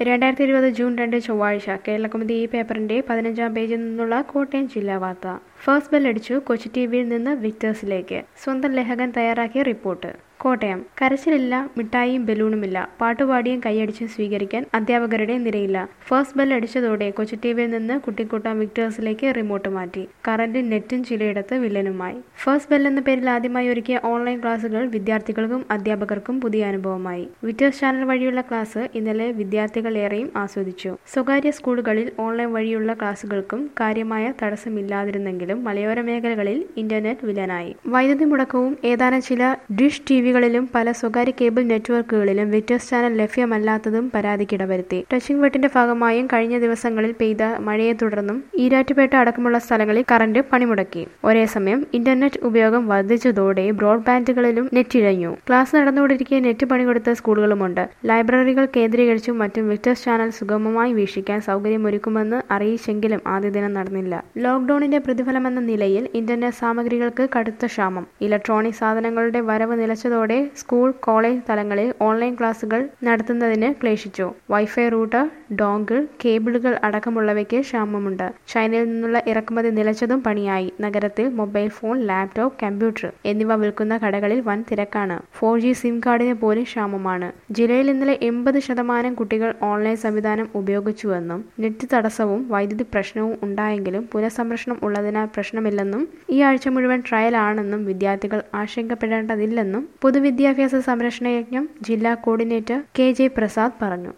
രണ്ടായിരത്തി ഇരുപത് ജൂൺ രണ്ട് ചൊവ്വാഴ്ച കേരളകൗമുദി ഈ പേപ്പറിന്റെ പതിനഞ്ചാം പേജിൽ നിന്നുള്ള കോട്ടയം ജില്ലാ വാർത്ത ഫസ്റ്റ് ബെൽ അടിച്ചു കൊച്ചി ടി വിയിൽ നിന്ന് വിക്ടേഴ്സിലേക്ക് സ്വന്തം ലേഖകൻ തയ്യാറാക്കിയ റിപ്പോർട്ട് കോട്ടയം കരച്ചിലില്ല മിഠായിയും ബലൂണുമില്ല പാട്ടുപാടിയും കൈയടിച്ചും സ്വീകരിക്കാൻ അധ്യാപകരുടെ നിരയില്ല ഫസ്റ്റ് ബെൽ അടിച്ചതോടെ കൊച്ചി ടി വിയിൽ നിന്ന് കുട്ടിക്കൂട്ടം വിക്ടേഴ്സിലേക്ക് റിമോട്ട് മാറ്റി കറന്റ് നെറ്റും ചിലയിടത്ത് വില്ലനുമായി ഫസ്റ്റ് ബെൽ എന്ന പേരിൽ ആദ്യമായി ഒരുക്കിയ ഓൺലൈൻ ക്ലാസുകൾ വിദ്യാർത്ഥികൾക്കും അധ്യാപകർക്കും പുതിയ അനുഭവമായി വിക്ടേഴ്സ് ചാനൽ വഴിയുള്ള ക്ലാസ് ഇന്നലെ വിദ്യാർത്ഥികൾ ഏറെയും ആസ്വദിച്ചു സ്വകാര്യ സ്കൂളുകളിൽ ഓൺലൈൻ വഴിയുള്ള ക്ലാസുകൾക്കും കാര്യമായ തടസ്സമില്ലാതിരുന്നെങ്കിലും മലയോര മേഖലകളിൽ ഇന്റർനെറ്റ് വില്ലനായി വൈദ്യുതി മുടക്കവും ഏതാനും ചില ഡിഷ് ടിവികളിലും പല സ്വകാര്യ കേബിൾ നെറ്റ്വർക്കുകളിലും വിക്ടേഴ്സ് ചാനൽ ലഭ്യമല്ലാത്തതും പരാതിക്കിടവരുത്തി ടച്ചിംഗ് വെട്ടിന്റെ ഭാഗമായും കഴിഞ്ഞ ദിവസങ്ങളിൽ പെയ്ത മഴയെ തുടർന്നും ഈരാറ്റുപേട്ട അടക്കമുള്ള സ്ഥലങ്ങളിൽ കറന്റ് പണിമുടക്കി ഒരേ സമയം ഇന്റർനെറ്റ് ഉപയോഗം വർദ്ധിച്ചതോടെ ബ്രോഡ്ബാൻഡുകളിലും നെറ്റ് ഇഴഞ്ഞു ക്ലാസ് നടന്നുകൊണ്ടിരിക്കെ നെറ്റ് പണികൊടുത്ത സ്കൂളുകളുമുണ്ട് ലൈബ്രറികൾ കേന്ദ്രീകരിച്ചും മറ്റും വിക്ടേഴ്സ് ചാനൽ സുഗമമായി വീക്ഷിക്കാൻ സൗകര്യമൊരുക്കുമെന്ന് അറിയിച്ചെങ്കിലും ആദ്യ ദിനം നടന്നില്ല ലോക്ഡൌണിന്റെ പ്രതിഫലമെന്ന നിലയിൽ ഇന്റർനെറ്റ് സാമഗ്രികൾക്ക് കടുത്ത ക്ഷാമം ഇലക്ട്രോണിക് സാധനങ്ങളുടെ വരവ് നിലച്ചതോടെ സ്കൂൾ കോളേജ് തലങ്ങളിൽ ഓൺലൈൻ ക്ലാസുകൾ നടത്തുന്നതിന് ക്ലേശിച്ചു വൈഫൈ റൂട്ടർ ഡോങ്കിൾ കേബിളുകൾ അടക്കമുള്ളവയ്ക്ക് ക്ഷാമമുണ്ട് ചൈനയിൽ നിന്നുള്ള ഇറക്കുമതി നിലച്ചതും പണിയായി നഗരത്തിൽ മൊബൈൽ ഫോൺ ലാപ്ടോപ്പ് കമ്പ്യൂട്ടർ എന്നിവ വിൽക്കുന്ന കടകളിൽ വൻ തിരക്കാണ് ഫോർ ജി സിം കാർഡിന് പോലും ക്ഷാമമാണ് ജില്ലയിൽ ഇന്നലെ എൺപത് ശതമാനം കുട്ടികൾ ഓൺലൈൻ സംവിധാനം ഉപയോഗിച്ചുവെന്നും നെറ്റ് തടസ്സവും വൈദ്യുതി പ്രശ്നവും ഉണ്ടായെങ്കിലും പുനഃസംരക്ഷണം ഉള്ളതിനാൽ പ്രശ്നമില്ലെന്നും ഈ ആഴ്ച മുഴുവൻ ട്രയൽ ആണെന്നും വിദ്യാർത്ഥികൾ ആശങ്കപ്പെടേണ്ടതില്ലെന്നും പൊതുവിദ്യാഭ്യാസ സംരക്ഷണ യജ്ഞം ജില്ലാ കോർഡിനേറ്റർ കെ ജെ പ്രസാദ് പറഞ്ഞു